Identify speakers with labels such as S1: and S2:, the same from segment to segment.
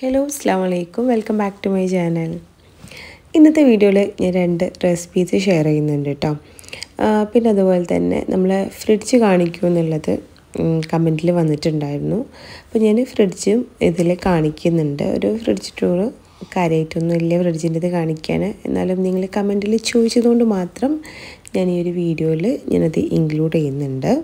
S1: Hello അസ്സാം വലൈക്കും welcome back to my channel ഇന്നത്തെ വീഡിയോയിൽ ഞാൻ രണ്ട് റെസിപ്പീസ് ഷെയർ ചെയ്യുന്നുണ്ട് കേട്ടോ ആ, പിന്നെ അതുപോലെ തന്നെ നമ്മൾ ഫ്രിഡ്ജ് കാണിക്കൂ എന്നുള്ളത് കമൻറ്റിൽ വന്നിട്ടുണ്ടായിരുന്നു അപ്പോൾ ഞാൻ ഫ്രിഡ്ജും ഇതിൽ കാണിക്കുന്നുണ്ട് ഒരു ഫ്രിഡ്ജ് ടൂറ് കാര്യമായിട്ടൊന്നും ഇല്ല ഫ്രിഡ്ജിൻ്റെത് കാണിക്കാൻ എന്നാലും നിങ്ങൾ കമൻറ്റിൽ ചോദിച്ചതുകൊണ്ട് മാത്രം ഞാൻ ഈ ഒരു വീഡിയോയിൽ ഞാനത് ഇൻക്ലൂഡ് ചെയ്യുന്നുണ്ട്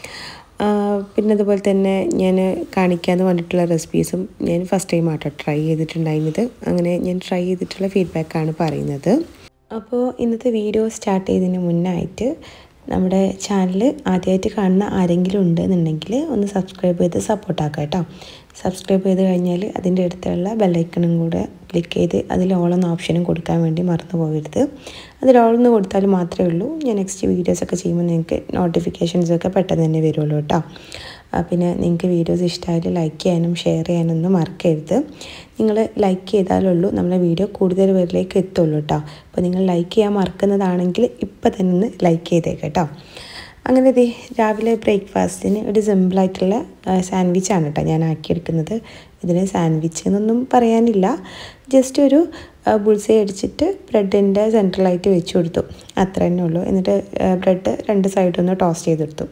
S1: ആ, പിന്നെ അതുപോലെ തന്നെ ഞാൻ കാണിക്കാമെന്ന് പറഞ്ഞിട്ടുള്ള റെസിപ്പീസും ഞാൻ ഫസ്റ്റ് ടൈം ആട്ടോ ട്രൈ ചെയ്തിട്ടുണ്ടായിരുന്നത് അങ്ങനെ ഞാൻ ട്രൈ ചെയ്തിട്ടുള്ള ഫീഡ്ബാക്കാണ് പറയുന്നത് അപ്പോൾ ഇന്നത്തെ വീഡിയോ സ്റ്റാർട്ട് ചെയ്തതിന് മുന്നായിട്ട് നമ്മുടെ ചാനൽ ആദ്യമായിട്ട് കാണുന്ന ആരെങ്കിലും ഉണ്ടെന്നുണ്ടെങ്കിൽ ഒന്ന് സബ്സ്ക്രൈബ് ചെയ്ത് സപ്പോർട്ടാക്കാം കേട്ടോ സബ്സ്ക്രൈബ് ചെയ്ത് കഴിഞ്ഞാൽ അതിൻ്റെ അടുത്തുള്ള ബെല്ലൈക്കണും കൂടെ ക്ലിക്ക് ചെയ്ത് അതിൽ ഓളെന്ന ഓപ്ഷനും കൊടുക്കാൻ വേണ്ടി മറന്നു പോകരുത് അതിൽ ഓളെന്ന് കൊടുത്താൽ മാത്രമേ ഉള്ളൂ ഞാൻ നെക്സ്റ്റ് വീഡിയോസൊക്കെ ചെയ്യുമ്പോൾ നിങ്ങൾക്ക് നോട്ടിഫിക്കേഷൻസൊക്കെ പെട്ടെന്ന് തന്നെ വരുള്ളൂ കേട്ടോ ആ, പിന്നെ നിങ്ങൾക്ക് വീഡിയോസ് ഇഷ്ടമായാലും ലൈക്ക് ചെയ്യാനും ഷെയർ ചെയ്യാനും ഒന്നും മറക്കരുത് നിങ്ങൾ ലൈക്ക് ചെയ്താലുള്ളൂ നമ്മളെ വീഡിയോ കൂടുതൽ പേരിലേക്ക് എത്തുള്ളൂ കേട്ടോ അപ്പോൾ നിങ്ങൾ ലൈക്ക് ചെയ്യാൻ മറക്കുന്നതാണെങ്കിൽ ഇപ്പം തന്നെ ഒന്ന് ലൈക്ക് ചെയ്തേക്ക് കേട്ടോ അങ്ങനെ ദേ രാവിലെ ബ്രേക്ക്ഫാസ്റ്റിന് ഒരു സിമ്പിളായിട്ടുള്ള സാൻഡ്വിച്ചാണ് കേട്ടോ ഞാൻ ആക്കിയെടുക്കുന്നത് ഇതിന് സാൻഡ്വിച്ച് എന്നൊന്നും പറയാനില്ല ജസ്റ്റ് ഒരു ബുൾസൈ അടിച്ചിട്ട് ബ്രെഡിൻ്റെ സെൻട്രലായിട്ട് വെച്ച് കൊടുത്തു അത്ര തന്നെ ഉള്ളൂ എന്നിട്ട് ബ്രെഡ് രണ്ട് സൈഡൊന്ന് ടോസ്റ്റ് ചെയ്തെടുത്തു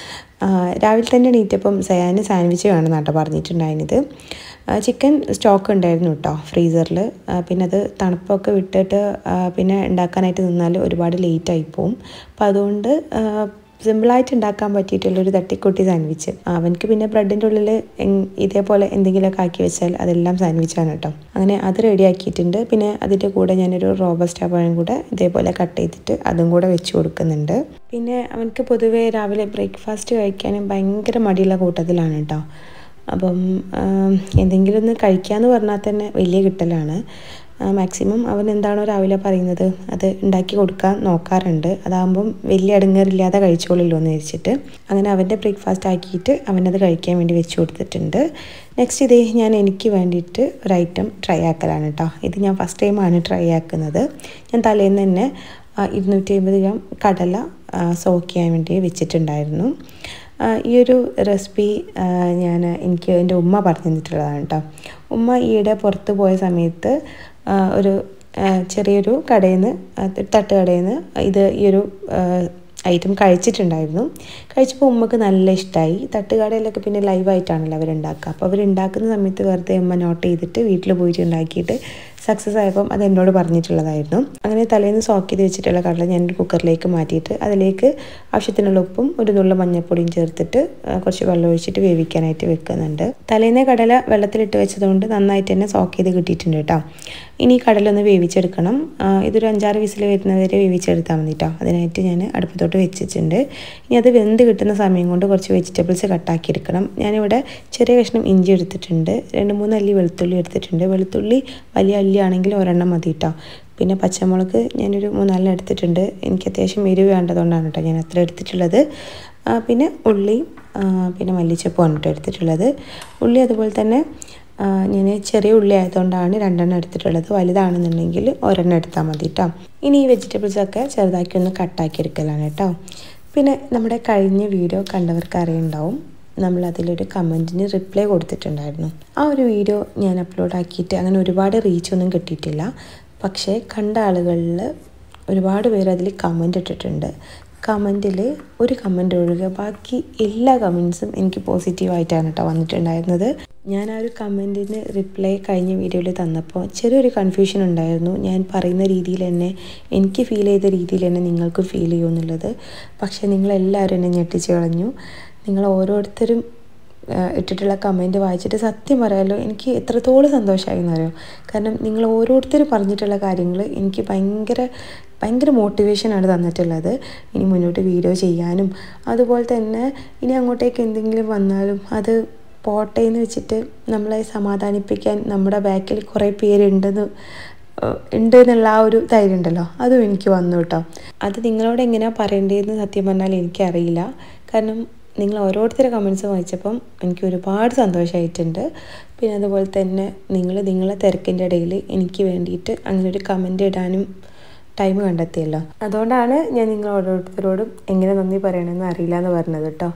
S1: ആ, രാവിലെ തന്നെ എണീറ്റപ്പം സയാന് സാൻഡ്വിച്ച് വേണം കേട്ടോ പറഞ്ഞിട്ടുണ്ടായിരുന്നത് ചിക്കൻ സ്റ്റോക്ക് ഉണ്ടായിരുന്നു കേട്ടോ ഫ്രീസറിൽ പിന്നെ അത് തണുപ്പൊക്കെ വിട്ടിട്ട് ആ, പിന്നെ ഉണ്ടാക്കാനായിട്ട് നിന്നാൽ ഒരുപാട് ലേറ്റ് ആയി പോവും അപ്പം അതുകൊണ്ട് ആ, സിമ്പിളായിട്ട് ഉണ്ടാക്കാൻ പറ്റിയിട്ടുള്ളൊരു തട്ടിക്കൂട്ടി സാൻഡ്വിച്ച് അവനക്ക് പിന്നെ ബ്രെഡിൻ്റെ ഉള്ളിൽ എങ്- ഇതേപോലെ എന്തെങ്കിലുമൊക്കെ ആക്കി വെച്ചാൽ അതെല്ലാം സാൻഡ്വിച്ചാണ് കേട്ടോ അങ്ങനെ അത് റെഡി ആക്കിയിട്ടുണ്ട് പിന്നെ അതിൻ്റെ കൂടെ ഞാനൊരു റോബസ്റ്റ പഴം കൂടെ ഇതേപോലെ കട്ട് ചെയ്തിട്ട് അതും കൂടെ വെച്ച് കൊടുക്കുന്നുണ്ട് പിന്നെ അവനക്ക് പൊതുവേ രാവിലെ ബ്രേക്ക്ഫാസ്റ്റ് കഴിക്കാനും ഭയങ്കര മടിയുള്ള കൂട്ടത്തിലാണ് കേട്ടോ അപ്പം ആം, എന്തെങ്കിലും ഒന്ന് കഴിക്കാമെന്ന് പറഞ്ഞാൽ തന്നെ വലിയ കിട്ടലാണ് മാക്സിമം അവൻ എന്താണോ രാവിലെ പറയുന്നത് അത് ഉണ്ടാക്കി കൊടുക്കാൻ നോക്കാറുണ്ട് അതാകുമ്പം വലിയ അടുങ്ങറില്ലാതെ കഴിച്ചോളല്ലോ എന്ന് വെച്ചിട്ട് അങ്ങനെ അവൻ്റെ ബ്രേക്ക്ഫാസ്റ്റ് ആക്കിയിട്ട് അവനത് കഴിക്കാൻ വേണ്ടി വെച്ച് കൊടുത്തിട്ടുണ്ട് നെക്സ്റ്റ് ഇതേ ഞാൻ എനിക്ക് വേണ്ടിയിട്ട് ഒരു ഐറ്റം ട്രൈ ആക്കലാണ് കേട്ടോ ഇത് ഞാൻ ഫസ്റ്റ് ടൈമാണ് ട്രൈ ആക്കുന്നത് ഞാൻ തലേന്ന് തന്നെ ആ, ഇരുന്നൂറ്റി അമ്പത് ഗ്രാം കടല സോക്ക് ചെയ്യാൻ വേണ്ടി വെച്ചിട്ടുണ്ടായിരുന്നു ആ, ഈ ഒരു റെസിപ്പി ഞാൻ എനിക്ക് എൻ്റെ ഉമ്മ പറഞ്ഞു തന്നിട്ടുള്ളതാണ് കേട്ടോ ഉമ്മ ഈയിടെ പുറത്ത് പോയ സമയത്ത് ആ, ഒരു ആ, ചെറിയൊരു കടയിൽ നിന്ന് തട്ട് കടയിൽ നിന്ന് ഇത് ഈ ഒരു ഐറ്റം കഴിച്ചിട്ടുണ്ടായിരുന്നു കഴിച്ചപ്പോൾ ഉമ്മക്ക് നല്ല ഇഷ്ടമായി തട്ടുകടയിലൊക്കെ പിന്നെ ലൈവായിട്ടാണല്ലോ അവരുണ്ടാക്കുക അപ്പോൾ അവരുണ്ടാക്കുന്ന സമയത്ത് വെറുതെ ഉമ്മ നോട്ട് ചെയ്തിട്ട് വീട്ടിൽ പോയിട്ട് ഉണ്ടാക്കിയിട്ട് സക്സസ് ആയപ്പം അത് എന്നോട് പറഞ്ഞിട്ടുള്ളതായിരുന്നു അങ്ങനെ തലേന്ന് സോക്ക് ചെയ്ത് വെച്ചിട്ടുള്ള കടല ഞാൻ ഒരു കുക്കറിലേക്ക് മാറ്റിയിട്ട് അതിലേക്ക് ആവശ്യത്തിനുള്ള ഉപ്പും ഒരു നുള്ള മഞ്ഞൾപ്പൊടിയും ചേർത്തിട്ട് ആ, കുറച്ച് വെള്ളം ഒഴിച്ചിട്ട് വേവിക്കാനായിട്ട് വെക്കുന്നുണ്ട് തലേന്നേ കടല വെള്ളത്തിലിട്ട് വെച്ചതുകൊണ്ട് നന്നായിട്ട് തന്നെ സോക്ക് ചെയ്ത് കിട്ടിയിട്ടുണ്ട് കേട്ടോ ഇനി ഈ കടല ഒന്ന് വേവിച്ചെടുക്കണം ആ, ഇതൊരു അഞ്ചാറ് വിസിൽ വരുന്നവരെ വേവിച്ചെടുത്താൽ മതി കേട്ടോ അതിനായിട്ട് ഞാൻ അടുപ്പത്തോട്ട് വെച്ചിട്ടുണ്ട് ഇനി അത് വെന്ത് കിട്ടുന്ന സമയം കൊണ്ട് കുറച്ച് വെജിറ്റബിൾസ് കട്ടാക്കി എടുക്കണം ഞാനിവിടെ ചെറിയ കഷ്ണം ഇഞ്ചി എടുത്തിട്ടുണ്ട് രണ്ട് മൂന്ന് അല്ലി വെളുത്തുള്ളി എടുത്തിട്ടുണ്ട് വെളുത്തുള്ളി വലിയ അല്ലി ആണെങ്കിൽ ഒരെണ്ണം മതി കേട്ടോ പിന്നെ പച്ചമുളക് ഞാനൊരു മൂന്നാലെണ്ണം എടുത്തിട്ടുണ്ട് എനിക്ക് അത്യാവശ്യം എരിവ് വേണ്ടതുകൊണ്ടാണ് കേട്ടോ ഞാൻ അത്ര എടുത്തിട്ടുള്ളത് ആ, പിന്നെ ഉള്ളി ആ, പിന്നെ മല്ലിച്ചപ്പുമാണ് കേട്ടോ എടുത്തിട്ടുള്ളത് ഉള്ളി അതുപോലെ തന്നെ ഞാൻ ചെറിയ ഉള്ളി ആയതുകൊണ്ടാണ് രണ്ടെണ്ണം എടുത്തിട്ടുള്ളത് വലുതാണെന്നുണ്ടെങ്കിൽ ഒരെണ്ണം എടുത്താൽ മതി കേട്ടോ ഇനി ഈ വെജിറ്റബിൾസൊക്കെ ചെറുതാക്കി ഒന്ന് കട്ടാക്കി എടുക്കലാണ് കേട്ടോ പിന്നെ നമ്മുടെ കഴിഞ്ഞ വീഡിയോ കണ്ടവർക്ക് അറിയുണ്ടാവും നമ്മൾ അതിലൊരു കമൻറ്റിന് റിപ്ലൈ കൊടുത്തിട്ടുണ്ടായിരുന്നു ആ ഒരു വീഡിയോ ഞാൻ അപ്ലോഡ് ആക്കിയിട്ട് അങ്ങനെ ഒരുപാട് റീച്ച് ഒന്നും കിട്ടിയിട്ടില്ല പക്ഷേ കണ്ട ആളുകളിൽ ഒരുപാട് പേര് അതിൽ കമൻ്റ് ഇട്ടിട്ടുണ്ട് കമൻറ്റിൽ ഒരു കമൻ്റ് ഒഴികെ ബാക്കി എല്ലാ കമൻസും എനിക്ക് പോസിറ്റീവായിട്ടാണ് കേട്ടോ വന്നിട്ടുണ്ടായിരുന്നത് ഞാൻ ആ ഒരു കമൻറ്റിന് റിപ്ലൈ കഴിഞ്ഞ വീഡിയോയിൽ തന്നപ്പോൾ ചെറിയൊരു കൺഫ്യൂഷൻ ഉണ്ടായിരുന്നു ഞാൻ പറയുന്ന രീതിയിൽ തന്നെ എനിക്ക് ഫീൽ ചെയ്ത രീതിയിൽ തന്നെ നിങ്ങൾക്ക് ഫീൽ ചെയ്യുമെന്നുള്ളത് പക്ഷേ നിങ്ങളെല്ലാവരും എന്നെ ഞെട്ടിച്ച് കളഞ്ഞു നിങ്ങൾ ഓരോരുത്തരും ആ, ഇട്ടിട്ടുള്ള കമൻറ്റ് വായിച്ചിട്ട് സത്യം പറയാലോ എനിക്ക് എത്രത്തോളം സന്തോഷമായി എന്നറിയോ കാരണം നിങ്ങൾ ഓരോരുത്തരും പറഞ്ഞിട്ടുള്ള കാര്യങ്ങൾ എനിക്ക് ഭയങ്കര ഭയങ്കര മോട്ടിവേഷനാണ് തന്നിട്ടുള്ളത് ഇനി മുന്നോട്ട് വീഡിയോ ചെയ്യാനും അതുപോലെ തന്നെ ഇനി അങ്ങോട്ടേക്ക് എന്തെങ്കിലും വന്നാലും അത് പോട്ടെ എന്ന് വെച്ചിട്ട് നമ്മളെ സമാധാനിപ്പിക്കാൻ നമ്മുടെ ബാക്കിൽ കുറേ പേരുണ്ടെന്ന് ഏഹ് ഉണ്ട് എന്നുള്ള ആ ഒരു ധൈര്യം ഉണ്ടല്ലോ അതും എനിക്ക് വന്നു കേട്ടോ അത് നിങ്ങളോട് എങ്ങനെയാണ് പറയേണ്ടതെന്ന് സത്യം പറഞ്ഞാൽ എനിക്കറിയില്ല കാരണം നിങ്ങൾ ഓരോരുത്തരുടെ കമൻസ് വായിച്ചപ്പം എനിക്ക് ഒരുപാട് സന്തോഷമായിട്ടുണ്ട് പിന്നെ അതുപോലെ തന്നെ നിങ്ങൾ നിങ്ങളെ തിരക്കിൻ്റെ ഇടയിൽ എനിക്ക് വേണ്ടിയിട്ട് അങ്ങനെ ഒരു കമൻ്റ് ഇടാനും ടൈം കണ്ടെത്തിയല്ലോ അതുകൊണ്ടാണ് ഞാൻ നിങ്ങൾ ഓരോരുത്തരോടും എങ്ങനെ നന്ദി പറയണമെന്ന് അറിയില്ല എന്ന് പറഞ്ഞത് കേട്ടോ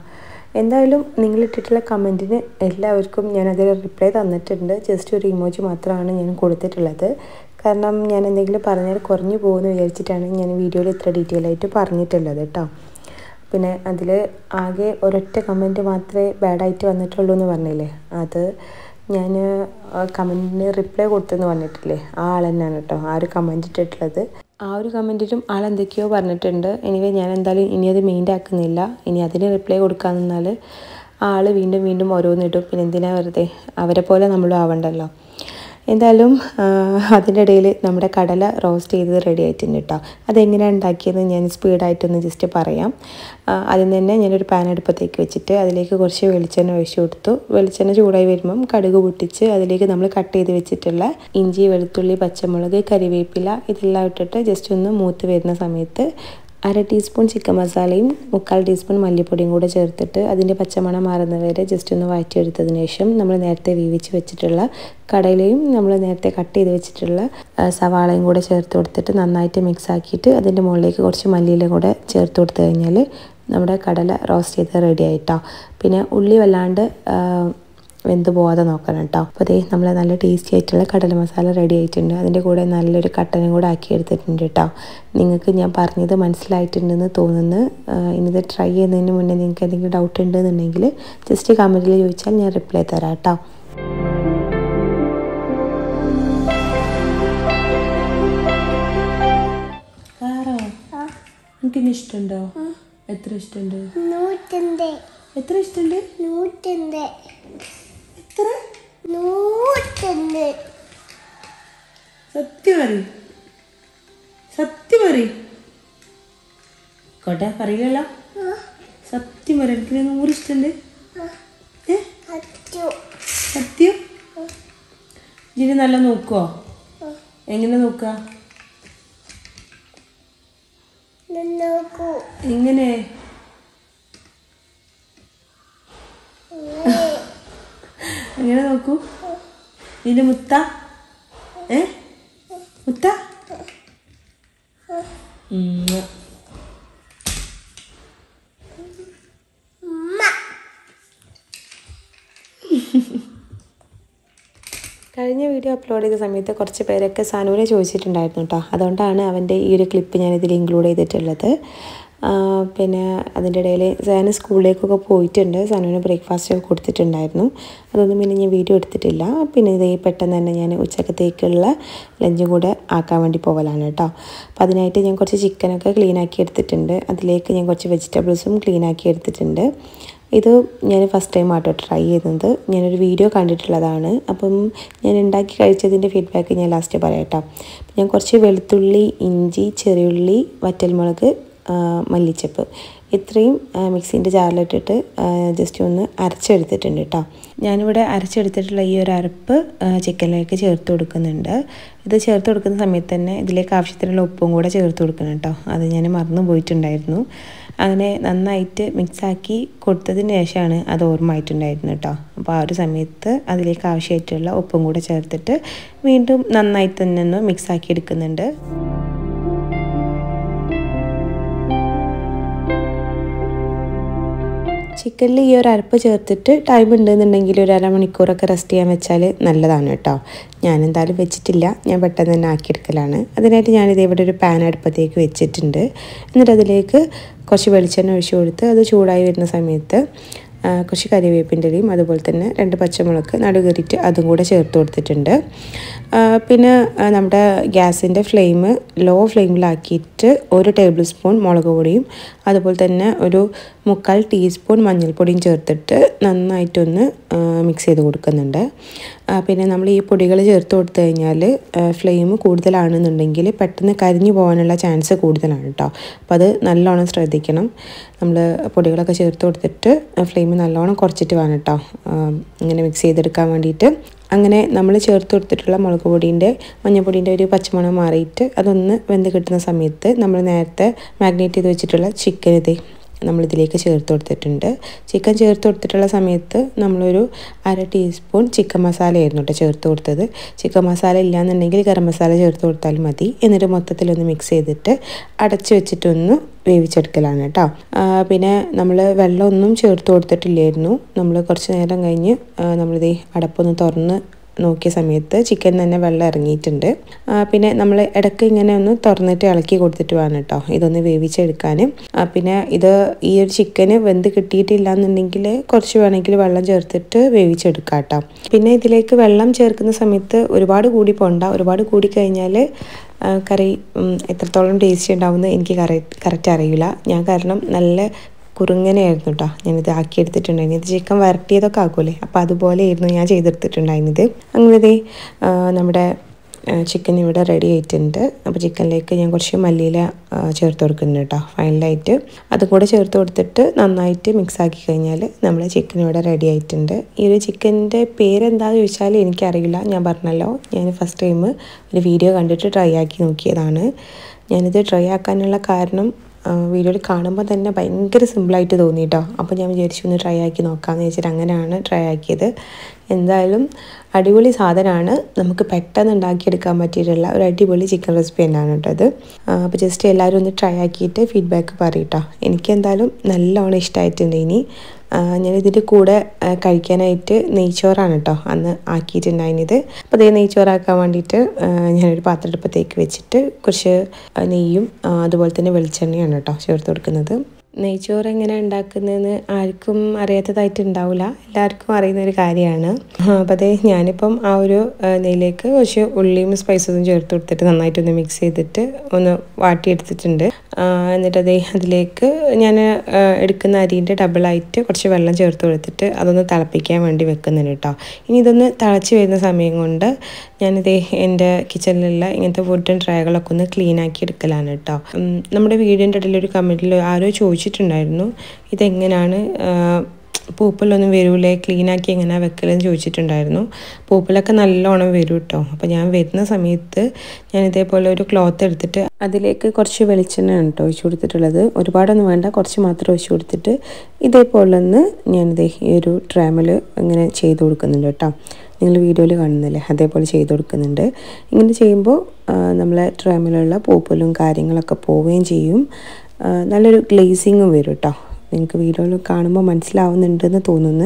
S1: എന്തായാലും നിങ്ങളിട്ടിട്ടുള്ള കമൻറ്റിന് എല്ലാവർക്കും ഞാനതിൽ റിപ്ലൈ തന്നിട്ടുണ്ട് ജസ്റ്റ് ഒരു ഇമോജി മാത്രമാണ് ഞാൻ കൊടുത്തിട്ടുള്ളത് കാരണം ഞാൻ എന്തെങ്കിലും പറഞ്ഞാൽ കുറഞ്ഞു പോകുമെന്ന് വിചാരിച്ചിട്ടാണ് ഞാൻ വീഡിയോയിൽ ഇത്ര ഡീറ്റെയിൽ ആയിട്ട് പറഞ്ഞിട്ടുള്ളത് കേട്ടോ പിന്നെ അതിൽ ആകെ ഒരൊറ്റ കമൻറ്റ് മാത്രമേ ബാഡായിട്ട് വന്നിട്ടുള്ളൂ എന്ന് പറഞ്ഞില്ലേ അത് ഞാൻ കമൻറ്റിന് റിപ്ലൈ കൊടുത്തെന്ന് പറഞ്ഞിട്ടില്ലേ ആ ആൾ തന്നെയാണ് കേട്ടോ ആ ഒരു കമൻറ്റ് ഇട്ടിട്ടുള്ളത് ആ ഒരു കമൻറ്റിലും ആൾ എന്തൊക്കെയോ പറഞ്ഞിട്ടുണ്ട് എനിവേ ഞാൻ എന്തായാലും ഇനി അത് മെയിൻ്റ് ആക്കുന്നില്ല ഇനി അതിന് റിപ്ലൈ കൊടുക്കാൻ നിന്നാൽ ആൾ വീണ്ടും വീണ്ടും ഓരോന്നിടും പിന്നെ എന്തിനാ വെറുതെ അവരെ പോലെ നമ്മളും ആവണ്ടല്ലോ എന്തായാലും അതിൻ്റെ ഇടയിൽ നമ്മുടെ കടല റോസ്റ്റ് ചെയ്തത് റെഡി ആയിട്ടുണ്ട് കേട്ടോ അതെങ്ങനെയാണ് ഉണ്ടാക്കിയത് ഞാൻ സ്പീഡായിട്ടൊന്ന് ജസ്റ്റ് പറയാം ആദ്യം തന്നെ ഞാനൊരു പാൻ അടുപ്പത്തേക്ക് വെച്ചിട്ട് അതിലേക്ക് കുറച്ച് വെളിച്ചെണ്ണ ഒഴിച്ചു കൊടുത്തു വെളിച്ചെണ്ണ ചൂടായി വരുമ്പം കടുക് പൊട്ടിച്ച് അതിലേക്ക് നമ്മൾ കട്ട് ചെയ്ത് വെച്ചിട്ടുള്ള ഇഞ്ചി വെളുത്തുള്ളി പച്ചമുളക് കരിവേപ്പില ഇതെല്ലാം ഇട്ടിട്ട് ജസ്റ്റ് ഒന്ന് മൂത്ത് വരുന്ന സമയത്ത് അര ടീസ്പൂൺ ചിക്കൻ മസാലയും മുക്കാൽ ടീസ്പൂൺ മല്ലിപ്പൊടിയും കൂടെ ചേർത്തിട്ട് അതിൻ്റെ പച്ചമണം മാറുന്നവരെ ജസ്റ്റ് ഒന്ന് വഴറ്റിയെടുത്തതിന് ശേഷം നമ്മൾ നേരത്തെ വേവിച്ച് വെച്ചിട്ടുള്ള കടലയും നമ്മൾ നേരത്തെ കട്ട് ചെയ്ത് വെച്ചിട്ടുള്ള സവാളയും കൂടെ ചേർത്ത് കൊടുത്തിട്ട് നന്നായിട്ട് മിക്സ് ആക്കിയിട്ട് അതിൻ്റെ മുകളിലേക്ക് കുറച്ച് മല്ലിയിലും കൂടെ ചേർത്ത് കൊടുത്തു കഴിഞ്ഞാൽ നമ്മുടെ കടല റോസ്റ്റ് ചെയ്ത് റെഡി ആയിട്ടോ പിന്നെ ഉള്ളി വല്ലാണ്ട് വെന്ത് പോവാതെ നോക്കണം കേട്ടോ അപ്പോൾ അതേ നമ്മൾ നല്ല ടേസ്റ്റി ആയിട്ടുള്ള കടല മസാല റെഡി ആയിട്ടുണ്ട് അതിൻ്റെ കൂടെ നല്ലൊരു കട്ടനും കൂടെ ആക്കി എടുത്തിട്ടുണ്ട് കേട്ടോ നിങ്ങൾക്ക് ഞാൻ പറഞ്ഞത് മനസ്സിലായിട്ടുണ്ടെന്ന് തോന്നുന്നു ഇനിത് ട്രൈ ചെയ്യുന്നതിന് മുന്നേ നിങ്ങൾക്ക് എന്തെങ്കിലും ഡൗട്ട് ഉണ്ടെന്നുണ്ടെങ്കിൽ ജസ്റ്റ് കമൻറ്റിൽ ചോദിച്ചാൽ ഞാൻ റിപ്ലൈ തരാം കേട്ടോ എനിക്ക് ഇഷ്ടമുണ്ടോ എത്ര ഇഷ്ടമുണ്ട്
S2: നൂറ്റണ്ട്
S1: എത്ര ഇഷ്ടമുണ്ട്
S2: നൂറ്റണ്ട്
S1: എത്ര
S2: നൂറ്റണ്ട്
S1: സത്യം പറ സത്യം പറ കോട്ടെ പറയില്ലല്ലോ സത്യം പറ എനിക്ക് നൂറ് ഇഷ്ടമുണ്ട് ഏ
S2: അച്ചു
S1: സത്യം ജിനി നല്ല നോക്കുവോ എങ്ങനെ നോക്കുക
S2: നോക്കൂ
S1: എങ്ങനെ എങ്ങനെ നോക്കൂ നിന്റെ മുത്ത ഏ മുത്ത ഉം. കഴിഞ്ഞ വീഡിയോ അപ്ലോഡ് ചെയ്ത സമയത്ത് കുറച്ച് പേരൊക്കെ സനുവിനെ ചോദിച്ചിട്ടുണ്ടായിരുന്നു കേട്ടോ അതുകൊണ്ടാണ് അവൻ്റെ ഈ ഒരു ക്ലിപ്പ് ഞാനിതിൽ ഇൻക്ലൂഡ് ചെയ്തിട്ടുള്ളത് ആ, പിന്നെ അതിൻ്റെ ഇടയിൽ സാന് സ്കൂളിലേക്കൊക്കെ പോയിട്ടുണ്ട് സനുവിന് ബ്രേക്ക്ഫാസ്റ്റ് ഒക്കെ കൊടുത്തിട്ടുണ്ടായിരുന്നു അതൊന്നും പിന്നെ ഞാൻ വീഡിയോ എടുത്തിട്ടില്ല പിന്നെ ഇതേ പെട്ടെന്ന് തന്നെ ഞാൻ ഉച്ചക്കത്തേക്കുള്ള ലഞ്ചും കൂടെ ആക്കാൻ വേണ്ടി പോകലാണ് കേട്ടോ അപ്പോൾ അതിനായിട്ട് ഞാൻ കുറച്ച് ചിക്കനൊക്കെ ക്ലീൻ ആക്കി എടുത്തിട്ടുണ്ട് അതിലേക്ക് ഞാൻ കുറച്ച് വെജിറ്റബിൾസും ക്ലീൻ ആക്കി എടുത്തിട്ടുണ്ട് ഇത് ഞാൻ ഫസ്റ്റ് ടൈം ആട്ടോ ട്രൈ ചെയ്യുന്നത് ഞാനൊരു വീഡിയോ കണ്ടിട്ടുള്ളതാണ് അപ്പം ഞാൻ ഉണ്ടാക്കി കഴിച്ചതിൻ്റെ ഫീഡ്ബാക്ക് ഞാൻ ലാസ്റ്റ് പറയാം കേട്ടോ ഞാൻ കുറച്ച് വെളുത്തുള്ളി ഇഞ്ചി ചെറിയുള്ളി വറ്റൽമുളക് ആ, മല്ലിച്ചപ്പ് ഇത്രയും മിക്സിൻ്റെ ജാറിലിട്ടിട്ട് ജസ്റ്റ് ഒന്ന് അരച്ചെടുത്തിട്ടുണ്ട് കേട്ടോ ഞാനിവിടെ അരച്ചെടുത്തിട്ടുള്ള ഈ ഒരു അരപ്പ് ആ, ചിക്കനിലേക്ക് ചേർത്ത് കൊടുക്കുന്നുണ്ട് ഇത് ചേർത്ത് കൊടുക്കുന്ന സമയത്ത് തന്നെ ഇതിലേക്ക് ആവശ്യത്തിനുള്ള ഉപ്പും കൂടെ ചേർത്ത് കൊടുക്കണം കേട്ടോ അത് ഞാൻ മറന്നു പോയിട്ടുണ്ടായിരുന്നു അങ്ങനെ നന്നായിട്ട് മിക്സാക്കി കൊടുത്തതിന് ശേഷമാണ് അത് ഓർമ്മയായിട്ടുണ്ടായിരുന്നു കേട്ടോ അപ്പോൾ ആ ഒരു സമയത്ത് അതിലേക്ക് ആവശ്യമായിട്ടുള്ള ഉപ്പും കൂടെ ചേർത്തിട്ട് വീണ്ടും നന്നായിട്ട് തന്നെ ഒന്ന് മിക്സാക്കി എടുക്കുന്നുണ്ട് ചിക്കനിൽ ഈ ഒരു അരപ്പ് ചേർത്തിട്ട് ടൈം ഉണ്ടെന്നുണ്ടെങ്കിൽ ഒരു അരമണിക്കൂറൊക്കെ റെസ്റ്റ് ചെയ്യാൻ വെച്ചാൽ നല്ലതാണ് കേട്ടോ ഞാൻ എന്തായാലും വെച്ചിട്ടില്ല ഞാൻ പെട്ടെന്ന് തന്നെ ആക്കിയെടുക്കലാണ് അതിനായിട്ട് ഞാനിത് ഇവിടെ ഒരു പാൻ അടുപ്പത്തേക്ക് വെച്ചിട്ടുണ്ട് എന്നിട്ട് അതിലേക്ക് കുറച്ച് വെളിച്ചെണ്ണ ഒഴിച്ച് കൊടുത്ത് അത് ചൂടായി വരുന്ന സമയത്ത് ആ, കുറച്ച് കരിവേപ്പിൻ്റെ ഇലയും അതുപോലെ തന്നെ രണ്ട് പച്ചമുളക് നടുകറിയിട്ട് അതും കൂടെ ചേർത്ത് കൊടുത്തിട്ടുണ്ട് ആ, പിന്നെ ആ, നമ്മുടെ ഗ്യാസിൻ്റെ ഫ്ലെയിം ലോ ഫ്ലെയിമിലാക്കിയിട്ട് ഒരു ടേബിൾ സ്പൂൺ മുളക് പൊടിയും അതുപോലെ തന്നെ ഒരു മുക്കാൽ ടീസ്പൂൺ മഞ്ഞൾപ്പൊടിയും ചേർത്തിട്ട് നന്നായിട്ടൊന്ന് മിക്സ് ചെയ്ത് കൊടുക്കുന്നുണ്ട് ആ, പിന്നെ നമ്മൾ ഈ പൊടികൾ ചേർത്ത് കൊടുത്തു കഴിഞ്ഞാൽ ഫ്ലെയിം കൂടുതലാണെന്നുണ്ടെങ്കിൽ പെട്ടെന്ന് കരിഞ്ഞു പോകാനുള്ള ചാൻസ് കൂടുതലാണ് കേട്ടോ അപ്പോൾ അത് നല്ലോണം ശ്രദ്ധിക്കണം നമ്മൾ പൊടികളൊക്കെ ചേർത്ത് കൊടുത്തിട്ട് ഫ്ലെയിം നല്ലോണം കുറച്ചിട്ട് വേണം കേട്ടോ ആ, ഇങ്ങനെ മിക്സ് ചെയ്തെടുക്കാൻ വേണ്ടിയിട്ട് അങ്ങനെ നമ്മൾ ചേർത്ത് കൊടുത്തിട്ടുള്ള മുളക് പൊടീൻ്റെ മഞ്ഞൾപ്പൊടീൻ്റെ ഒരു പച്ചമണം മാറിയിട്ട് അതൊന്ന് വെന്ത് കിട്ടുന്ന സമയത്ത് നമ്മൾ നേരത്തെ മാഗ്നേറ്റ് ചെയ്ത് വെച്ചിട്ടുള്ള ചിക്കൻ ഇത് നമ്മളിതിലേക്ക് ചേർത്ത് കൊടുത്തിട്ടുണ്ട് ചിക്കൻ ചേർത്ത് കൊടുത്തിട്ടുള്ള സമയത്ത് നമ്മളൊരു അര ടീസ്പൂൺ ചിക്കൻ മസാല ആയിരുന്നു കേട്ടോ ചേർത്ത് കൊടുത്തത് ചിക്കൻ മസാല ഇല്ലാന്നുണ്ടെങ്കിൽ ഗരം മസാല ചേർത്ത് കൊടുത്താലും മതി എന്നിട്ട് മൊത്തത്തിലൊന്ന് മിക്സ് ചെയ്തിട്ട് അടച്ച് വെച്ചിട്ടൊന്ന് വേവിച്ചെടുക്കലാണ് കേട്ടോ പിന്നെ നമ്മൾ വെള്ളമൊന്നും ചേർത്ത് കൊടുത്തിട്ടില്ലായിരുന്നു നമ്മൾ കുറച്ച് നേരം കഴിഞ്ഞ് നമ്മളിത് അടപ്പൊന്ന് തുറന്ന് നോക്കിയ സമയത്ത് ചിക്കൻ തന്നെ വെള്ളം ഇറങ്ങിയിട്ടുണ്ട് പിന്നെ നമ്മൾ ഇടയ്ക്ക് ഇങ്ങനെ ഒന്ന് തുറന്നിട്ട് ഇളക്കി കൊടുത്തിട്ട് വേണം കേട്ടോ ഇതൊന്ന് വേവിച്ചെടുക്കാൻ പിന്നെ ഇത് ഈ ഒരു ചിക്കന് വെന്ത് കിട്ടിയിട്ടില്ല എന്നുണ്ടെങ്കിൽ കുറച്ച് വേണമെങ്കിൽ വെള്ളം ചേർത്തിട്ട് വേവിച്ചെടുക്കാം കേട്ടോ പിന്നെ ഇതിലേക്ക് വെള്ളം ചേർക്കുന്ന സമയത്ത് ഒരുപാട് കൂടി പോണ്ട ഒരുപാട് കൂടി കഴിഞ്ഞാൽ കറി എത്രത്തോളം ടേസ്റ്റ് ഉണ്ടാവുമെന്ന് എനിക്ക് കറക്റ്റ് കറക്റ്റ് അറിയില്ല ഞാൻ കാരണം നല്ല കുറുങ്ങനെയായിരുന്നു കേട്ടോ ഞാനിത് ആക്കിയെടുത്തിട്ടുണ്ടായിരുന്നു ഇത് ചിക്കൻ വരട്ടിയതൊക്കെ ആക്കൂലേ അപ്പോൾ അതുപോലെയായിരുന്നു ഞാൻ ചെയ്തെടുത്തിട്ടുണ്ടായിരുന്നത് അങ്ങനെ ഇതേ നമ്മുടെ ചിക്കൻ ഇവിടെ റെഡി ആയിട്ടുണ്ട് അപ്പോൾ ചിക്കനിലേക്ക് ഞാൻ കുറച്ച് മല്ലിയില ചേർത്ത് കൊടുക്കുന്നുണ്ട് കേട്ടോ ഫൈനലായിട്ട് അതും കൂടെ ചേർത്ത് കൊടുത്തിട്ട് നന്നായിട്ട് മിക്സ് ആക്കി കഴിഞ്ഞാൽ നമ്മുടെ ചിക്കൻ ഇവിടെ റെഡി ആയിട്ടുണ്ട് ഈ ഒരു ചിക്കൻ്റെ പേരെന്താണെന്ന് ചോദിച്ചാൽ എനിക്കറിയില്ല ഞാൻ പറഞ്ഞല്ലോ ഞാൻ ഫസ്റ്റ് ടൈം ഒരു വീഡിയോ കണ്ടിട്ട് ട്രൈ ആക്കി നോക്കിയതാണ് ഞാനിത് ട്രൈ ആക്കാനുള്ള കാരണം വീഡിയോയിൽ കാണുമ്പോൾ തന്നെ ഭയങ്കര സിമ്പിളായിട്ട് തോന്നി കേട്ടോ അപ്പോൾ ഞാൻ വിചാരിച്ചു ഒന്ന് ട്രൈ ആക്കി നോക്കാമെന്ന് വെച്ചിട്ട് അങ്ങനെയാണ് ട്രൈ ആക്കിയത് എന്തായാലും അടിപൊളി സാധനമാണ് നമുക്ക് പെട്ടെന്ന് ഉണ്ടാക്കിയെടുക്കാൻ പറ്റിയിട്ടുള്ള ഒരു അടിപൊളി ചിക്കൻ റെസിപ്പി തന്നെയാണ് കേട്ടോ അത് അപ്പോൾ ജസ്റ്റ് എല്ലാവരും ഒന്ന് ട്രൈ ആക്കിയിട്ട് ഫീഡ്ബാക്ക് പറയട്ടോ എനിക്ക് എന്തായാലും നല്ലോണം ഇഷ്ടമായിട്ടുണ്ട് ഇനി ഞാൻ ഇതിൻ്റെ കൂടെ കഴിക്കാനായിട്ട് നെയ്ച്ചോറാണ് കേട്ടോ അന്ന് ആക്കിയിട്ടുണ്ടായിരുന്നത് അപ്പോൾ അതേ നെയ്ച്ചോറാക്കാൻ വേണ്ടിയിട്ട് ഞാനൊരു പാത്രടുപ്പത്തേക്ക് വെച്ചിട്ട് കുറച്ച് നെയ്യും അതുപോലെ തന്നെ വെളിച്ചെണ്ണയാണ് കേട്ടോ ചേർത്ത് കൊടുക്കുന്നത് നെയ്ച്ചോറ് എങ്ങനെ ഉണ്ടാക്കുന്നതെന്ന് ആർക്കും അറിയാത്തതായിട്ട് ഉണ്ടാവില്ല എല്ലാവർക്കും അറിയുന്ന ഒരു കാര്യമാണ് അപ്പോൾ അതേ ഞാനിപ്പം ആ ഒരു നെയ്യിലേക്ക് കുറച്ച് ഉള്ളിയും സ്പൈസസും ചേർത്ത് കൊടുത്തിട്ട് നന്നായിട്ടൊന്ന് മിക്സ് ചെയ്തിട്ട് ഒന്ന് വാട്ടിയെടുത്തിട്ടുണ്ട് എന്നിട്ട് അതേ അതിലേക്ക് ഞാൻ എടുക്കുന്ന അരിൻ്റെ ഡബിളായിട്ട് കുറച്ച് വെള്ളം ചേർത്ത് കൊടുത്തിട്ട് അതൊന്ന് തിളപ്പിക്കാൻ വേണ്ടി വെക്കുന്നുണ്ട് കേട്ടോ ഇനി ഇതൊന്ന് തിളച്ച് വരുന്ന സമയം കൊണ്ട് ഞാനിതേ എൻ്റെ കിച്ചണിലുള്ള ഇങ്ങനത്തെ വുഡൻ ട്രൈകളൊക്കെ ഒന്ന് ക്ലീൻ ആക്കി എടുക്കലാണ് കേട്ടോ നമ്മുടെ വീടിൻ്റെ ഇടയിൽ ഒരു കമൻറ്റിൽ ആരോ ചോദിച്ചിട്ടുണ്ടായിരുന്നു ഇതെങ്ങനെയാണ് പൂപ്പലൊന്നും വരൂലേ ക്ലീനാക്കി എങ്ങനെ വെക്കലെന്ന് ചോദിച്ചിട്ടുണ്ടായിരുന്നു പൂപ്പലൊക്കെ നല്ലോണം വരും കേട്ടോ അപ്പോൾ ഞാൻ വരുന്ന സമയത്ത് ഞാൻ ഇതേപോലെ ഒരു ക്ലോത്ത് എടുത്തിട്ട് അതിലേക്ക് കുറച്ച് വെളിച്ചെണ്ണയാണ് കേട്ടോ ഒഴിച്ചു കൊടുത്തിട്ടുള്ളത് ഒരുപാടൊന്നും വേണ്ട കുറച്ച് മാത്രം ഒഴിച്ചു കൊടുത്തിട്ട് ഇതേപോലെ ഒന്ന് ഞാനിത് ഈ ഒരു ട്രാമിൽ ഇങ്ങനെ ചെയ്ത് കൊടുക്കുന്നുണ്ട് കേട്ടോ നിങ്ങൾ വീഡിയോയിൽ കാണുന്നില്ലേ അതേപോലെ ചെയ്ത് കൊടുക്കുന്നുണ്ട് ഇങ്ങനെ ചെയ്യുമ്പോൾ നമ്മളെ ട്രാമിലുള്ള പൂപ്പലും കാര്യങ്ങളൊക്കെ പോവുകയും ചെയ്യും നല്ലൊരു ഗ്ലേസിങ്ങും വരും കേട്ടോ നിങ്ങൾക്ക് വീഡിയോയിൽ കാണുമ്പോൾ മനസ്സിലാവുന്നുണ്ടെന്ന് തോന്നുന്നു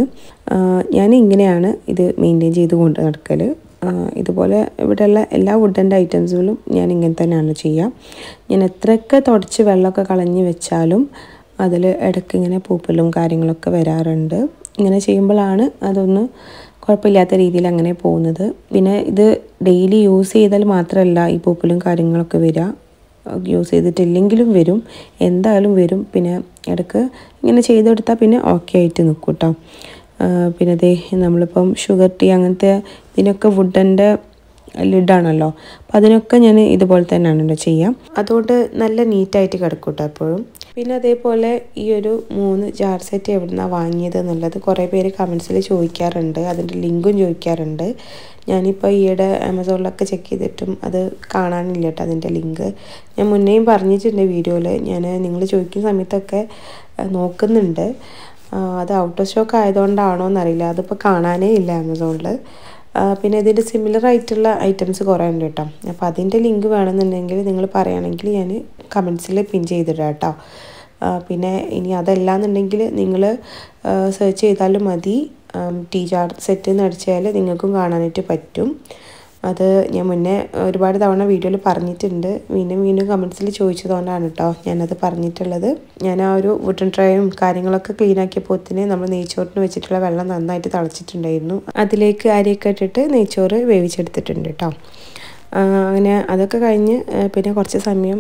S1: ഞാൻ ഇങ്ങനെയാണ് ഇത് മെയിൻറ്റെയിൻ ചെയ്ത് കൊണ്ട് നടക്കൽ ഇതുപോലെ ഇവിടെയുള്ള എല്ലാ വുഡൻ്റെ ഐറ്റംസുകളും ഞാൻ ഇങ്ങനെ തന്നെയാണ് ചെയ്യുക ഞാൻ എത്രയൊക്കെ തുടച്ച് വെള്ളമൊക്കെ കളഞ്ഞ് വെച്ചാലും അതിൽ ഇടയ്ക്ക് ഇങ്ങനെ പൂപ്പലും കാര്യങ്ങളൊക്കെ വരാറുണ്ട് ഇങ്ങനെ ചെയ്യുമ്പോഴാണ് അതൊന്ന് കുഴപ്പമില്ലാത്ത രീതിയിൽ അങ്ങനെ പോകുന്നത് പിന്നെ ഇത് ഡെയിലി യൂസ് ചെയ്താൽ മാത്രമല്ല ഈ പൂപ്പലും കാര്യങ്ങളൊക്കെ വരിക യൂസ് ചെയ്തിട്ടില്ലെങ്കിലും വരും എന്തായാലും വരും പിന്നെ ഇടയ്ക്ക് ഇങ്ങനെ ചെയ്തെടുത്താൽ പിന്നെ ഓക്കെ ആയിട്ട് നിൽക്കും കേട്ടോ പിന്നെ അതേ നമ്മളിപ്പം ഷുഗർ ടീ അങ്ങനത്തെ ഇതിനൊക്കെ വുഡൻ്റെ ലിഡാണല്ലോ അപ്പം അതിനൊക്കെ ഞാൻ ഇതുപോലെ തന്നെയാണ് കേട്ടോ ചെയ്യാം അതുകൊണ്ട് നല്ല നീറ്റായിട്ട് കിടക്കും കേട്ടോ എപ്പോഴും പിന്നെ അതേപോലെ ഈ ഒരു മൂന്ന് ജാർ സെറ്റ് എവിടുന്നാണ് വാങ്ങിയത് എന്നുള്ളത് കുറേ പേര് കമൻസിൽ ചോദിക്കാറുണ്ട് അതിൻ്റെ ലിങ്കും ചോദിക്കാറുണ്ട് ഞാനിപ്പോൾ ഈയിടെ ആമസോണിലൊക്കെ ചെക്ക് ചെയ്തിട്ടും അത് കാണാനില്ല കേട്ടോ അതിൻ്റെ ലിങ്ക് ഞാൻ മുന്നേയും പറഞ്ഞിട്ടുണ്ട് വീഡിയോയിൽ ഞാൻ നിങ്ങൾ ചോദിക്കുന്ന സമയത്തൊക്കെ നോക്കുന്നുണ്ട് അത് ഔട്ട് ഓഫ് സ്റ്റോക്ക് ആയതുകൊണ്ടാണോ എന്നറിയില്ല അതിപ്പോൾ കാണാനേ ഇല്ല ആമസോണിൽ പിന്നെ ഇതിൻ്റെ സിമിലർ ആയിട്ടുള്ള ഐറ്റംസ് കുറേ ഉണ്ട് കേട്ടോ അപ്പോൾ അതിൻ്റെ ലിങ്ക് വേണമെന്നുണ്ടെങ്കിൽ നിങ്ങൾ പറയുകയാണെങ്കിൽ ഞാൻ കമൻസിൽ പിൻ ചെയ്തിടാം കേട്ടോ പിന്നെ ഇനി അതല്ല എന്നുണ്ടെങ്കിൽ നിങ്ങൾ സെർച്ച് ചെയ്താലും മതി ടീ ജാർ സെറ്റ് എന്ന് അടിച്ചാൽ നിങ്ങൾക്കും കാണാനായിട്ട് പറ്റും അത് ഞാൻ മുന്നേ ഒരുപാട് തവണ വീഡിയോയിൽ പറഞ്ഞിട്ടുണ്ട് വീണ്ടും വീണ്ടും കമൻസിൽ ചോദിച്ചതുകൊണ്ടാണ് കേട്ടോ ഞാനത് പറഞ്ഞിട്ടുള്ളത് ഞാൻ ആ ഒരു വുഡൻ ട്രേയും കാര്യങ്ങളൊക്കെ ക്ലീൻ ആക്കിയപ്പോത്തിന് നമ്മൾ നെയ്ച്ചോറിന് വെച്ചിട്ടുള്ള വെള്ളം നന്നായിട്ട് തിളച്ചിട്ടുണ്ടായിരുന്നു അതിലേക്ക് അരിയൊക്കെ ഇട്ടിട്ട് നെയ്ച്ചോറ് വേവിച്ചെടുത്തിട്ടുണ്ട് കേട്ടോ അങ്ങനെ അതൊക്കെ കഴിഞ്ഞ് പിന്നെ കുറച്ച് സമയം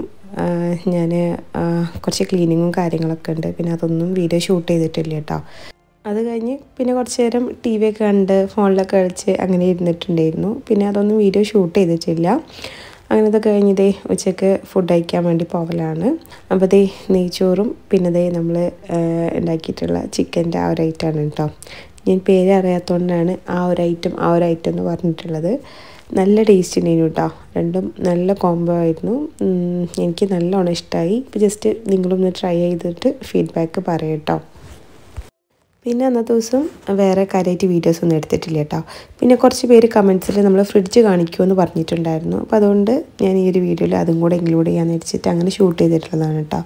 S1: ഞാൻ കുറച്ച് ക്ലീനിങ്ങും കാര്യങ്ങളൊക്കെ ഉണ്ട് പിന്നെ അതൊന്നും വീഡിയോ ഷൂട്ട് ചെയ്തിട്ടില്ല കേട്ടോ അത് കഴിഞ്ഞ് പിന്നെ കുറച്ച് നേരം ടി വി ഒക്കെ കണ്ട് ഫോണിലൊക്കെ കളിച്ച് അങ്ങനെ ഇരുന്നിട്ടുണ്ടായിരുന്നു പിന്നെ അതൊന്നും വീഡിയോ ഷൂട്ട് ചെയ്തിട്ടില്ല അങ്ങനത്തെ കഴിഞ്ഞ് ദേ ഉച്ചയ്ക്ക് ഫുഡ് കഴിക്കാൻ വേണ്ടി പോവലാണ് അപ്പോൾ ദേ നെയ്ച്ചോറും പിന്നെ ദേ നമ്മൾ ഉണ്ടാക്കിയിട്ടുള്ള ചിക്കൻ്റെ ആ ഒരു ഐറ്റമാണ് കേട്ടോ ഞാൻ പേര് അറിയാത്തതുകൊണ്ടാണ് ആ ഒരു ഐറ്റം ആ ഒരു ഐറ്റം എന്ന് പറഞ്ഞിട്ടുള്ളത് നല്ല ടേസ്റ്റ് ഉണ്ടായിരുന്നു കേട്ടോ രണ്ടും നല്ല കോംബോ ആയിരുന്നു ഉം, എനിക്ക് നല്ലോണം ഇഷ്ടമായി ഇപ്പോൾ ജസ്റ്റ് നിങ്ങളൊന്ന് ട്രൈ ചെയ്തിട്ട് ഫീഡ്ബാക്ക് പറയാം കേട്ടോ പിന്നെ അന്നത്തെ ദിവസം വേറെ കാര്യമായിട്ട് വീഡിയോസ് ഒന്നും എടുത്തിട്ടില്ല കേട്ടോ പിന്നെ കുറച്ച് പേര് കമൻസിൽ നമ്മൾ ഫ്രിഡ്ജ് കാണിക്കുമെന്ന് പറഞ്ഞിട്ടുണ്ടായിരുന്നു അപ്പോൾ അതുകൊണ്ട് ഞാൻ ഈ ഒരു വീഡിയോയിൽ അതും കൂടെ ഇൻക്ലൂഡ് ചെയ്യാന്ന് വെച്ചിട്ട് അങ്ങനെ ഷൂട്ട് ചെയ്തിട്ടുള്ളതാണ് കേട്ടോ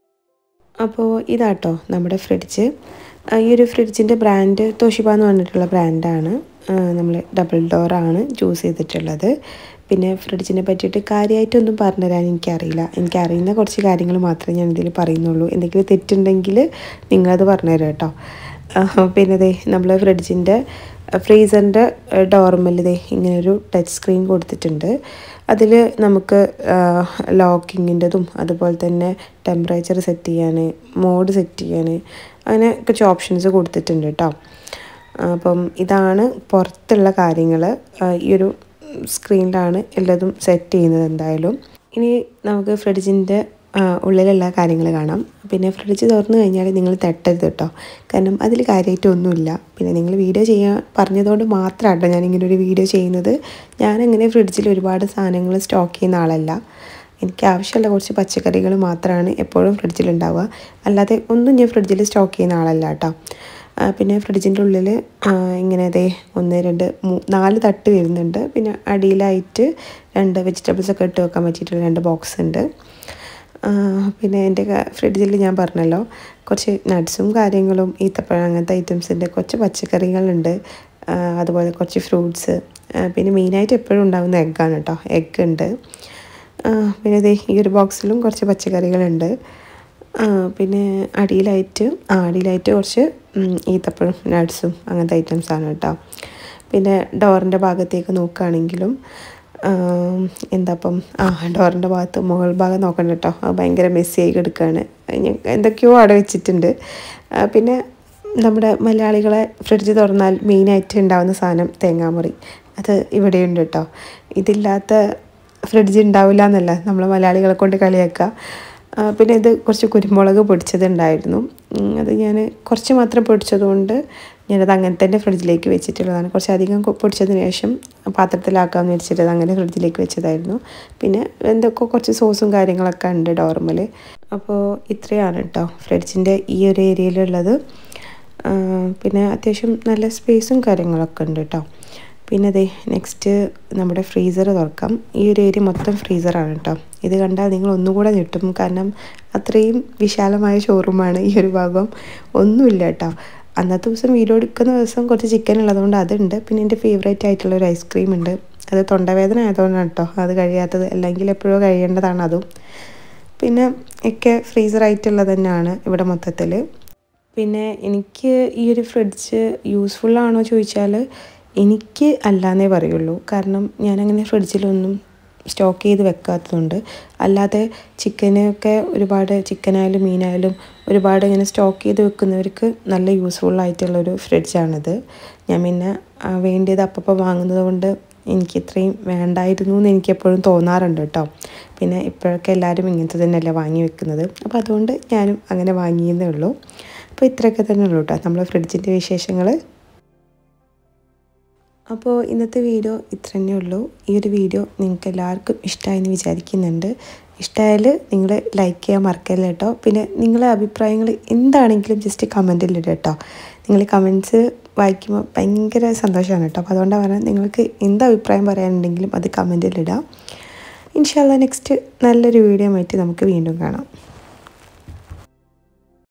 S1: അപ്പോൾ ഇതാട്ടോ നമ്മുടെ ഫ്രിഡ്ജ് ആ, ഈ ഒരു ഫ്രിഡ്ജിൻ്റെ ബ്രാൻഡ് തോഷിബ എന്ന് പറഞ്ഞിട്ടുള്ള ബ്രാൻഡാണ് നമ്മൾ ഡബിൾ ഡോറാണ് ചൂസ് ചെയ്തിട്ടുള്ളത് പിന്നെ ഫ്രിഡ്ജിനെ പറ്റിയിട്ട് കാര്യമായിട്ടൊന്നും പറഞ്ഞുതരാൻ എനിക്കറിയില്ല എനിക്കറിയുന്ന കുറച്ച് കാര്യങ്ങൾ മാത്രമേ ഞാൻ ഇതിൽ പറയുന്നുള്ളൂ എന്തെങ്കിലും തെറ്റുണ്ടെങ്കിൽ നിങ്ങളത് പറഞ്ഞുതരാം കേട്ടോ ആ, പിന്നെ ദേ നമ്മൾ ഫ്രിഡ്ജിൻ്റെ ഫ്രീസറിൻ്റെ ഡോർമൽ ദേ ഇങ്ങനൊരു ടച്ച് സ്ക്രീൻ കൊടുത്തിട്ടുണ്ട് അതിൽ നമുക്ക് ലോക്കിങ്ങിൻ്റെതും അതുപോലെ തന്നെ ടെമ്പറേച്ചർ സെറ്റ് ചെയ്യാൻ മോഡ് സെറ്റ് ചെയ്യാൻ അങ്ങനെ കുറച്ച് ഓപ്ഷൻസ് കൊടുത്തിട്ടുണ്ട് കേട്ടോ അപ്പം ഇതാണ് പുറത്തുള്ള കാര്യങ്ങൾ ഈ ഒരു സ്ക്രീനിലാണ് എല്ലാതും സെറ്റ് ചെയ്യുന്നത് എന്തായാലും ഇനി നമുക്ക് ഫ്രിഡ്ജിൻ്റെ ഉള്ളിലുള്ള കാര്യങ്ങൾ കാണാം പിന്നെ ഫ്രിഡ്ജ് തുറന്നു കഴിഞ്ഞാൽ നിങ്ങൾ തട്ടരുത് കേട്ടോ കാരണം അതിൽ കാര്യമായിട്ട് ഒന്നുമില്ല പിന്നെ നിങ്ങൾ വീഡിയോ ചെയ്യാൻ പറഞ്ഞതുകൊണ്ട് മാത്രമാണ് ഞാൻ ഇങ്ങനെ ഒരു വീഡിയോ ചെയ്യുന്നത് ഞാനങ്ങനെ ഫ്രിഡ്ജിൽ ഒരുപാട് സാധനങ്ങൾ സ്റ്റോക്ക് ചെയ്യുന്ന ആളല്ല എനിക്ക് ആവശ്യമുള്ള കുറച്ച് പച്ചക്കറികൾ മാത്രമാണ് എപ്പോഴും ഫ്രിഡ്ജിലുണ്ടാവുക അല്ലാതെ ഒന്നും ഞാൻ ഫ്രിഡ്ജിൽ സ്റ്റോക്ക് ചെയ്യുന്ന ആളല്ല കേട്ടോ ആ, പിന്നെ ഫ്രിഡ്ജിൻ്റെ ഉള്ളിൽ ഇങ്ങനെ അതെ ഒന്ന് രണ്ട് മൂ നാല് തട്ട് വരുന്നുണ്ട് പിന്നെ അടിയിലായിട്ട് രണ്ട് വെജിറ്റബിൾസ് ഒക്കെ ഇട്ട് വെക്കാൻ പറ്റിയിട്ടുള്ള രണ്ട് ബോക്സ് ഉണ്ട് ആ, പിന്നെ എൻ്റെ ഫ്രിഡ്ജിൽ ഞാൻ പറഞ്ഞല്ലോ കുറച്ച് നട്ട്സും കാര്യങ്ങളും ഈത്തപ്പഴം അങ്ങനത്തെ ഐറ്റംസിൻ്റെ കുറച്ച് പച്ചക്കറികളുണ്ട് ആ, അതുപോലെ കുറച്ച് ഫ്രൂട്ട്സ് പിന്നെ മെയിനായിട്ട് എപ്പോഴും ഉണ്ടാകുന്ന എഗ്ഗാണ് കേട്ടോ എഗ്ഗ് ഉണ്ട് ആ, പിന്നെ ദേ ഈ ഒരു ബോക്സിലും കുറച്ച് പച്ചക്കറികളുണ്ട് ആ, പിന്നെ അടിയിലായിട്ട് ആ അടിയിലായിട്ട് കുറച്ച് ഉം, ഈത്തപ്പഴം നട്ട്സും അങ്ങനത്തെ ഐറ്റംസ് ആണ് കേട്ടോ പിന്നെ ഡോറിൻ്റെ ഭാഗത്തേക്ക് നോക്കുകയാണെങ്കിലും ആം, എന്താപ്പം ആ ഡോറിൻ്റെ ഭാഗത്ത് മുകൾ ഭാഗം നോക്കണ്ട കേട്ടോ അത് ഭയങ്കര മെസ്സിയായി കിടക്കുകയാണ് ഞാൻ എന്തൊക്കെയോ അവിടെ വെച്ചിട്ടുണ്ട് ആ, പിന്നെ നമ്മുടെ മലയാളികളെ ഫ്രിഡ്ജ് തുറന്നാൽ മെയിനായിട്ട് ഉണ്ടാവുന്ന സാധനം തേങ്ങാമുറി അത് ഇവിടെയുണ്ട് കേട്ടോ ഇതില്ലാത്ത ഫ്രിഡ്ജ് ഉണ്ടാവില്ല എന്നല്ല നമ്മൾ മലയാളികളെ കൊണ്ട് കളിയാക്കുക ആ, പിന്നെ ഇത് കുറച്ച് കുരുമുളക് പൊടിച്ചതുണ്ടായിരുന്നു ഉം, അത് ഞാൻ കുറച്ച് മാത്രം പൊടിച്ചതുകൊണ്ട് ഞാനത് അങ്ങനെ തന്നെ ഫ്രിഡ്ജിലേക്ക് വെച്ചിട്ടുള്ളതാണ് കുറച്ച് അധികം കൊ- പൊടിച്ചതിന് ശേഷം പാത്രത്തിലാക്കാമെന്ന് വെച്ചിട്ട് അത് അങ്ങനെ ഫ്രിഡ്ജിലേക്ക് വെച്ചതായിരുന്നു പിന്നെ എന്തൊക്കെ കുറച്ച് സോസും കാര്യങ്ങളൊക്കെ ഉണ്ട് നോർമൽ അപ്പോൾ ഇത്രയാണ് കേട്ടോ ഫ്രിഡ്ജിൻ്റെ ഈ ഒരു ഏരിയയിലുള്ളത് ആ, പിന്നെ അത്യാവശ്യം നല്ല സ്പേസും കാര്യങ്ങളൊക്കെ ഉണ്ട് കേട്ടോ പിന്നെ അതെ നെക്സ്റ്റ് നമ്മുടെ ഫ്രീസർ തുറക്കാം ഈ ഒരു ഏരിയ മൊത്തം ഫ്രീസറാണ് കേട്ടോ ഇത് കണ്ടാൽ നിങ്ങൾ ഒന്നുകൂടെ ഞെട്ടും കാരണം അത്രയും വിശാലമായ ഷോറൂമാണ് ഈ ഒരു ഭാഗം ഒന്നുമില്ല കേട്ടോ അന്നത്തെ ദിവസം വീഡിയോ എടുക്കുന്ന ദിവസം കുറച്ച് ചിക്കൻ ഉള്ളതുകൊണ്ട് അതുണ്ട് പിന്നെ എൻ്റെ ഫേവറേറ്റ് ആയിട്ടുള്ള ഒരു ഐസ്ക്രീം ഉണ്ട് അത് തൊണ്ടവേദന ആയതുകൊണ്ടാണ് കേട്ടോ അത് കഴിയാത്തത് അല്ലെങ്കിൽ എപ്പോഴോ കഴിയേണ്ടതാണ് അതും പിന്നെ ഒക്കെ ഫ്രീസറായിട്ടുള്ളത് തന്നെയാണ് ഇവിടെ മൊത്തത്തിൽ പിന്നെ എനിക്ക് ഈ ഒരു ഫ്രിഡ്ജ് യൂസ്ഫുൾ ആണോ ചോദിച്ചാൽ എനിക്ക് അല്ലാന്നേ പറയുള്ളൂ കാരണം ഞാനങ്ങനെ ഫ്രിഡ്ജിലൊന്നും സ്റ്റോക്ക് ചെയ്ത് വെക്കാത്തതുകൊണ്ട് അല്ലാതെ ചിക്കനൊക്കെ ഒരുപാട് ചിക്കനായാലും മീനായാലും ഒരുപാട് ഇങ്ങനെ സ്റ്റോക്ക് ചെയ്ത് വെക്കുന്നവർക്ക് നല്ല യൂസ്ഫുൾ ആയിട്ടുള്ളൊരു ഫ്രിഡ്ജാണിത് ഞാൻ പിന്നെ ആ, വേണ്ടിയത് അപ്പം വാങ്ങുന്നത് കൊണ്ട് എനിക്ക് ഇത്രയും വേണ്ടായിരുന്നു എന്ന് എനിക്ക് എപ്പോഴും തോന്നാറുണ്ട് കേട്ടോ പിന്നെ ഇപ്പോഴൊക്കെ എല്ലാവരും ഇങ്ങനത്തെ തന്നെയല്ലേ വാങ്ങി വെക്കുന്നത് അപ്പോൾ അതുകൊണ്ട് ഞാനും അങ്ങനെ വാങ്ങിയെന്നേ ഉള്ളൂ അപ്പോൾ ഇത്രയൊക്കെ തന്നെ ഉള്ളൂ കേട്ടോ നമ്മളെ ഫ്രിഡ്ജിൻ്റെ വിശേഷങ്ങൾ അപ്പോൾ ഇന്നത്തെ വീഡിയോ ഇത്ര തന്നെ ഉള്ളൂ ഈ ഒരു വീഡിയോ നിങ്ങൾക്ക് എല്ലാവർക്കും ഇഷ്ടമായെന്ന് വിചാരിക്കുന്നുണ്ട് ഇഷ്ടമായാൽ നിങ്ങൾ ലൈക്ക് ചെയ്യാൻ മറക്കല്ല കേട്ടോ പിന്നെ നിങ്ങളെ അഭിപ്രായങ്ങൾ എന്താണെങ്കിലും ജസ്റ്റ് കമൻറ്റിൽ ഇടുക കേട്ടോ നിങ്ങൾ കമൻറ്റ്സ് വായിക്കുമ്പോൾ ഭയങ്കര സന്തോഷമാണ് കേട്ടോ അപ്പോൾ അതുകൊണ്ടാണ് പറഞ്ഞത് നിങ്ങൾക്ക് എന്ത് അഭിപ്രായം പറയാനുണ്ടെങ്കിലും അത് കമൻറ്റിൽ ഇടാം ഇൻഷാല്ല നെക്സ്റ്റ് നല്ലൊരു വീഡിയോ ആയിട്ട് നമുക്ക് വീണ്ടും കാണാം